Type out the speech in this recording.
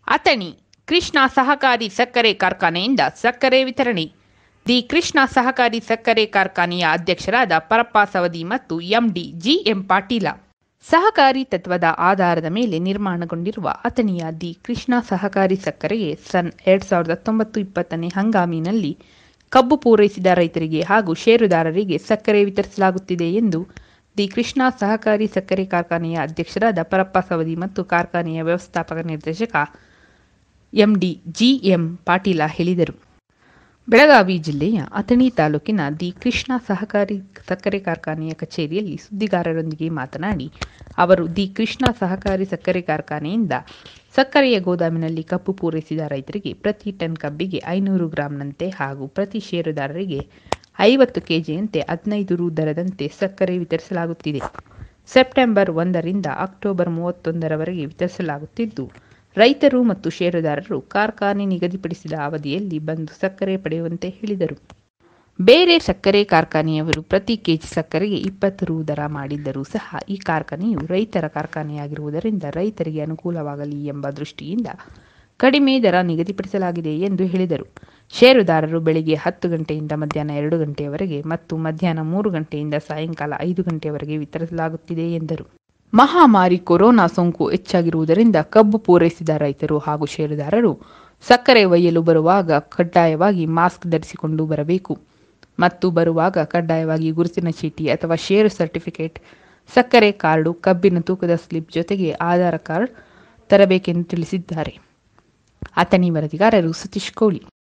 ಅಥಣಿ ಕೃಷ್ಣ ಸಹಕಾರಿ ಸಕ್ಕರೆ ಕಾರ್ಖಾನೆಯಿಂದ ಸಕ್ಕರೆ ವಿತರಣೆ ದಿ ಕೃಷ್ಣ ಸಹಕಾರಿ ಸಕ್ಕರೆ ಕಾರ್ಖಾನೆಯ ಅಧ್ಯಕ್ಷರಾದ ಪರಪ್ಪ ಸವದಿ ಮತ್ತು ಎಂಡಿ ಜಿಎಂ ಪಾಟೀಲ ಸಹಕಾರಿ ತತ್ವದ ಆಧಾರದ ಮೇಲೆ ನಿರ್ಮಾಣಗೊಂಡಿರುವ ಅಥಣಿಯ ದಿ ಕೃಷ್ಣ ಸಹಕಾರಿ ಸಕ್ಕರೆಗೆ ಸನ್ ಎರಡ್ ಸಾವಿರದ ಹತ್ತೊಂಬತ್ತು ಇಪ್ಪತ್ತನೇ ಹಂಗಾಮಿನಲ್ಲಿ ಕಬ್ಬು ಪೂರೈಸಿದ ರೈತರಿಗೆ ಹಾಗೂ ಷೇರುದಾರರಿಗೆ ಸಕ್ಕರೆ ವಿತರಿಸಲಾಗುತ್ತಿದೆ ಎಂದು ದಿ ಕೃಷ್ಣ ಸಹಕಾರಿ ಸಕ್ಕರೆ ಕಾರ್ಖಾನೆಯ ಅಧ್ಯಕ್ಷರಾದ ಪರಪ್ಪ ಸವದಿ ಮತ್ತು ಕಾರ್ಖಾನೆಯ ವ್ಯವಸ್ಥಾಪಕ ನಿರ್ದೇಶಕ ಎಂಡಿ ಜಿಎಂ ಪಾಟೀಲ ಹೇಳಿದರು ಬೆಳಗಾವಿ ಜಿಲ್ಲೆಯ ಅಥಣಿ ತಾಲೂಕಿನ ದಿ ಕೃಷ್ಣ ಸಹಕಾರಿ ಸಕ್ಕರೆ ಕಾರ್ಖಾನೆಯ ಕಚೇರಿಯಲ್ಲಿ ಸುದ್ದಿಗಾರರೊಂದಿಗೆ ಮಾತನಾಡಿ ಅವರು ದಿ ಕೃಷ್ಣ ಸಹಕಾರಿ ಸಕ್ಕರೆ ಕಾರ್ಖಾನೆಯಿಂದ ಸಕ್ಕರೆಯ ಗೋದಾಮಿನಲ್ಲಿ ಕಬ್ಬು ಪೂರೈಸಿದ ರೈತರಿಗೆ ಪ್ರತಿ ಟನ್ ಕಬ್ಬಿಗೆ ಐನೂರು ಗ್ರಾಂನಂತೆ ಹಾಗೂ ಪ್ರತಿ ಷೇರುದಾರರಿಗೆ ಐವತ್ತು ಕೆಜಿಯಂತೆ ಹದಿನೈದು ರು ದರದಂತೆ ಸಕ್ಕರೆ ವಿತರಿಸಲಾಗುತ್ತಿದೆ ಸೆಪ್ಟೆಂಬರ್ ಒಂದರಿಂದ ಅಕ್ಟೋಬರ್ ಮೂವತ್ತೊಂದರವರೆಗೆ ವಿತರಿಸಲಾಗುತ್ತಿದ್ದು ರೈತರು ಮತ್ತು ಷೇರುದಾರರು ಕಾರ್ಖಾನೆ ನಿಗದಿಪಡಿಸಿದ ಅವಧಿಯಲ್ಲಿ ಬಂದು ಸಕ್ಕರೆ ಪಡೆಯುವಂತೆ ಹೇಳಿದರು ಬೇರೆ ಸಕ್ಕರೆ ಕಾರ್ಖಾನೆಯವರು ಪ್ರತಿ ಕೆಜಿ ಸಕ್ಕರೆಗೆ ಇಪ್ಪತ್ತು ರು ದರ ಮಾಡಿದ್ದರೂ ಸಹ ಈ ಕಾರ್ಖಾನೆಯು ರೈತರ ಕಾರ್ಖಾನೆಯಾಗಿರುವುದರಿಂದ ರೈತರಿಗೆ ಅನುಕೂಲವಾಗಲಿ ಎಂಬ ದೃಷ್ಟಿಯಿಂದ ಕಡಿಮೆ ದರ ನಿಗದಿಪಡಿಸಲಾಗಿದೆ ಎಂದು ಹೇಳಿದರು ಷೇರುದಾರರು ಬೆಳಿಗ್ಗೆ ಹತ್ತು ಗಂಟೆಯಿಂದ ಮಧ್ಯಾಹ್ನ ಎರಡು ಗಂಟೆಯವರೆಗೆ ಮತ್ತು ಮಧ್ಯಾಹ್ನ ಮೂರು ಗಂಟೆಯಿಂದ ಸಾಯಂಕಾಲ ಐದು ಗಂಟೆಯವರೆಗೆ ವಿತರಿಸಲಾಗುತ್ತಿದೆ ಎಂದರು ಮಹಾಮಾರಿ ಕೊರೋನಾ ಸೋಂಕು ಹೆಚ್ಚಾಗಿರುವುದರಿಂದ ಕಬ್ಬು ಪೂರೈಸಿದ ರೈತರು ಹಾಗೂ ಷೇರುದಾರರು ಸಕ್ಕರೆ ಒಯ್ಯಲು ಬರುವಾಗ ಕಡ್ಡಾಯವಾಗಿ ಮಾಸ್ಕ್ ಧರಿಸಿಕೊಂಡು ಬರಬೇಕು ಮತ್ತು ಬರುವಾಗ ಕಡ್ಡಾಯವಾಗಿ ಗುರುತಿನ ಚೀಟಿ ಅಥವಾ ಷೇರು ಸರ್ಟಿಫಿಕೇಟ್ ಸಕ್ಕರೆ ಕಾರ್ಡು ಕಬ್ಬಿನ ತೂಕದ ಸ್ಲಿಪ್ ಜೊತೆಗೆ ಆಧಾರ್ ಕಾರ್ಡ್ ತರಬೇಕೆಂದು ತಿಳಿಸಿದ್ದಾರೆ ಅಥಣಿ ವರದಿಗಾರರು ಸತೀಶ್ ಕೋಳಿ